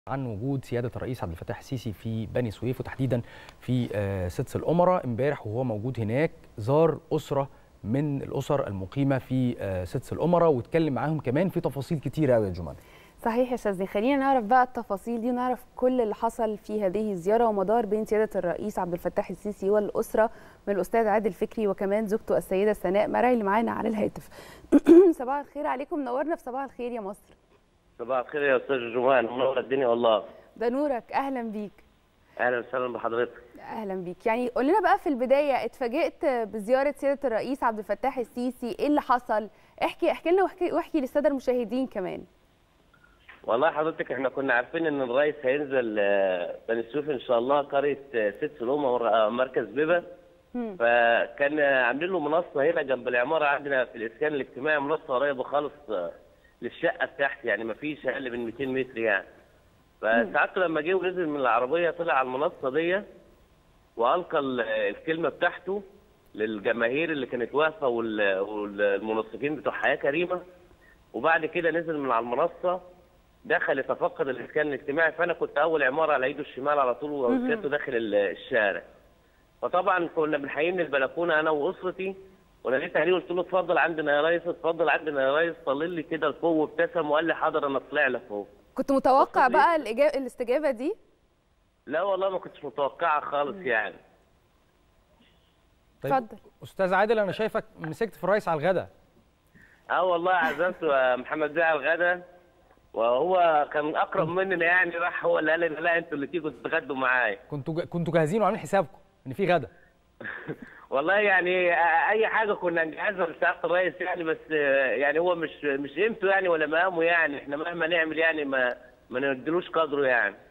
عن وجود سياده الرئيس عبد الفتاح السيسي في بني سويف وتحديدا في سدس الامراء امبارح وهو موجود هناك زار اسره من الاسر المقيمه في سدس الامراء واتكلم معاهم كمان في تفاصيل كتيره قوي يا جمان صحيح يا شاذلي خلينا نعرف بقى التفاصيل دي ونعرف كل اللي حصل في هذه الزياره ومدار بين سياده الرئيس عبد الفتاح السيسي والاسره من الاستاذ عادل فكري وكمان زوجته السيده سناء مرعي اللي معانا على الهاتف صباح الخير عليكم نورنا في صباح الخير يا مصر صباح الخير يا استاذ جمان منور الدنيا والله ده نورك اهلا بيك اهلا وسهلا بحضرتك اهلا بيك يعني قول لنا بقى في البدايه اتفاجئت بزياره سياده الرئيس عبد الفتاح السيسي ايه اللي حصل احكي احكي لنا واحكي, واحكي للساده المشاهدين كمان والله حضرتك احنا كنا عارفين ان الرئيس هينزل بني سويف ان شاء الله قريه ست سلومه مركز بيبه فكان عاملين له منصه هنا جنب العماره عندنا في الاسكان الاجتماعي منصه قريبه خالص للشقه بتاعتي يعني ما فيش اقل من 200 متر يعني فساعته لما جه ونزل من العربيه طلع على المنصه دي والقى الكلمه بتاعته للجماهير اللي كانت واقفه والمنصفين بتوع حياه كريمه وبعد كده نزل من على المنصه دخل يتفقد الاسكان الاجتماعي فانا كنت اول عماره على ايده الشمال على طول وسيادته داخل الشارع فطبعا كنا بنحييه من البلكونه انا واسرتي وناديت عليه قلت له اتفضل عندنا يا ريس اتفضل عندنا يا ريس طلل لي كده لفوق وابتسم وقال لي حاضر انا طلع لك فوق كنت متوقع بقى الإجابة الاستجابه دي لا والله ما كنتش متوقعها خالص يعني طيب اتفضل استاذ عادل انا شايفك مسكت في الرئيس على الغدا اه والله عزمته محمد بيه على الغدا وهو كان اقرب مننا يعني راح هو اللي قال لنا لا انتوا اللي تيجوا تتغدوا معايا كنتوا كنتوا جاهزين وعاملين حسابكم ان في غدا والله يعني اي حاجه كنا نجهزها لسعاده الرئيس يعني بس يعني هو مش مش قيمته يعني ولا مقامه يعني احنا مهما نعمل يعني ما ما نديلوش قدره يعني